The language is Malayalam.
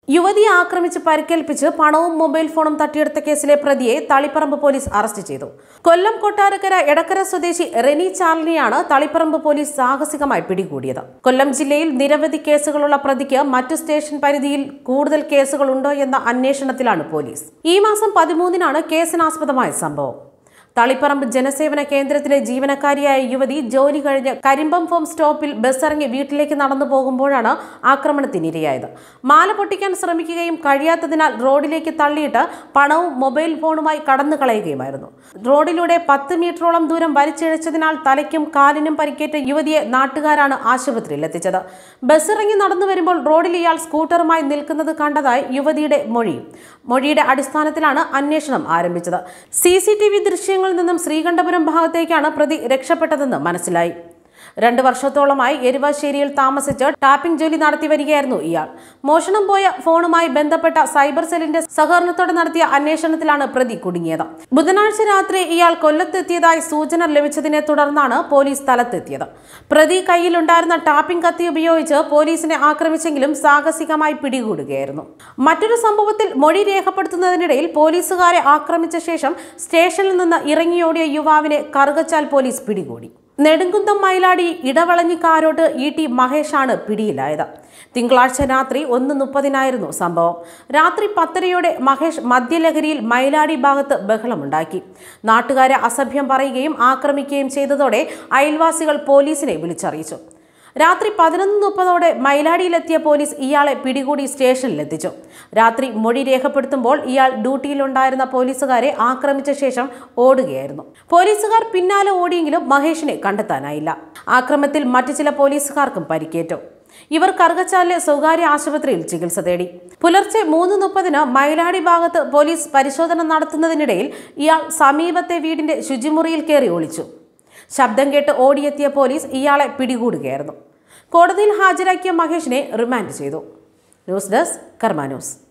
യുവതിയെ ആക്രമിച്ച് പരിക്കേൽപ്പിച്ച് പണവും മൊബൈൽ ഫോണും തട്ടിയെടുത്ത കേസിലെ പ്രതിയെ തളിപ്പറമ്പ് പോലീസ് അറസ്റ്റ് ചെയ്തു കൊല്ലം കൊട്ടാരക്കര എടക്കര സ്വദേശി റെനി ചാർലിനെയാണ് തളിപ്പറമ്പ് പോലീസ് സാഹസികമായി പിടികൂടിയത് കൊല്ലം ജില്ലയിൽ നിരവധി കേസുകളുള്ള പ്രതിക്ക് മറ്റു സ്റ്റേഷൻ പരിധിയിൽ കൂടുതൽ കേസുകളുണ്ടോ എന്ന അന്വേഷണത്തിലാണ് പോലീസ് ഈ മാസം പതിമൂന്നിനാണ് കേസിനാസ്പദമായ സംഭവം തളിപ്പറമ്പ് ജനസേവന കേന്ദ്രത്തിലെ ജീവനക്കാരിയായ യുവതി ജോലി കഴിഞ്ഞ് കരിമ്പം ഫോം സ്റ്റോപ്പിൽ ബസ് ഇറങ്ങി വീട്ടിലേക്ക് നടന്നു പോകുമ്പോഴാണ് ആക്രമണത്തിനിരയായത് മാല പൊട്ടിക്കാൻ ശ്രമിക്കുകയും കഴിയാത്തതിനാൽ റോഡിലേക്ക് തള്ളിയിട്ട് പണവും മൊബൈൽ ഫോണുമായി കടന്നു കളയുകയുമായിരുന്നു റോഡിലൂടെ പത്ത് മീറ്ററോളം ദൂരം വലിച്ചിഴച്ചതിനാൽ തലയ്ക്കും കാലിനും പരിക്കേറ്റ യുവതിയെ നാട്ടുകാരാണ് ആശുപത്രിയിൽ എത്തിച്ചത് ബസ് ഇറങ്ങി നടന്നു വരുമ്പോൾ റോഡിൽ ഇയാൾ സ്കൂട്ടറുമായി നിൽക്കുന്നത് കണ്ടതായി യുവതിയുടെ മൊഴി മൊഴിയുടെ അടിസ്ഥാനത്തിലാണ് അന്വേഷണം ആരംഭിച്ചത് സി സി ടി വി ദൃശ്യങ്ങളിൽ നിന്നും ശ്രീകണ്ഠപുരം ഭാഗത്തേക്കാണ് പ്രതി രക്ഷപ്പെട്ടതെന്ന് മനസ്സിലായി രണ്ട് വർഷത്തോളമായി എരുവാശ്ശേരിയിൽ താമസിച്ച് ടാപ്പിംഗ് ജോലി നടത്തി വരികയായിരുന്നു ഇയാൾ മോഷണം പോയ ഫോണുമായി ബന്ധപ്പെട്ട സൈബർ സെല്ലിന്റെ സഹകരണത്തോടെ നടത്തിയ അന്വേഷണത്തിലാണ് പ്രതി കുടുങ്ങിയത് ബുധനാഴ്ച രാത്രി ഇയാൾ കൊല്ലത്തെത്തിയതായി സൂചന ലഭിച്ചതിനെ തുടർന്നാണ് പോലീസ് സ്ഥലത്തെത്തിയത് പ്രതി കയ്യിലുണ്ടായിരുന്ന ടാപ്പിംഗ് കത്തി ഉപയോഗിച്ച് പോലീസിനെ ആക്രമിച്ചെങ്കിലും സാഹസികമായി പിടികൂടുകയായിരുന്നു മറ്റൊരു സംഭവത്തിൽ മൊഴി രേഖപ്പെടുത്തുന്നതിനിടയിൽ പോലീസുകാരെ ആക്രമിച്ച ശേഷം സ്റ്റേഷനിൽ നിന്ന് ഇറങ്ങിയോടിയ യുവാവിനെ കറുകച്ചാൽ പോലീസ് പിടികൂടി നെടുങ്കുന്നം മയിലാടി ഇടവളഞ്ഞിക്കാരോട്ട് ഇ ടി മഹേഷാണ് പിടിയിലായത് തിങ്കളാഴ്ച രാത്രി ഒന്ന് മുപ്പതിനായിരുന്നു സംഭവം രാത്രി പത്തരയോടെ മഹേഷ് മദ്യലഹരിയിൽ മയിലാടി ഭാഗത്ത് ബഹളമുണ്ടാക്കി നാട്ടുകാരെ അസഭ്യം പറയുകയും ആക്രമിക്കുകയും ചെയ്തതോടെ അയൽവാസികൾ പോലീസിനെ വിളിച്ചറിയിച്ചു രാത്രി പതിനൊന്ന് മുപ്പതോടെ മയിലാടിയിലെത്തിയ പോലീസ് ഇയാളെ പിടികൂടി സ്റ്റേഷനിലെത്തിച്ചു രാത്രി മൊഴി രേഖപ്പെടുത്തുമ്പോൾ ഇയാൾ ഡ്യൂട്ടിയിലുണ്ടായിരുന്ന പോലീസുകാരെ ആക്രമിച്ച ശേഷം ഓടുകയായിരുന്നു പോലീസുകാർ പിന്നാലെ ഓടിയെങ്കിലും മഹേഷിനെ കണ്ടെത്താനായില്ല ആക്രമത്തിൽ മറ്റു ചില പോലീസുകാർക്കും പരിക്കേറ്റു ഇവർ കറുകച്ചാലിലെ സ്വകാര്യ ആശുപത്രിയിൽ ചികിത്സ തേടി പുലർച്ചെ മൂന്ന് മുപ്പതിന് മയിലാടി ഭാഗത്ത് പോലീസ് പരിശോധന നടത്തുന്നതിനിടയിൽ ഇയാൾ സമീപത്തെ വീടിന്റെ ശുചിമുറിയിൽ കയറി ഒളിച്ചു ശബ്ദം കേട്ട് ഓടിയെത്തിയ പോലീസ് ഇയാളെ പിടികൂടുകയായിരുന്നു കോടതിയിൽ ഹാജരാക്കിയ മഹേഷിനെ റിമാൻഡ് ചെയ്തു ന്യൂസ് ഡെസ്ക് കർമ്മ ന്യൂസ്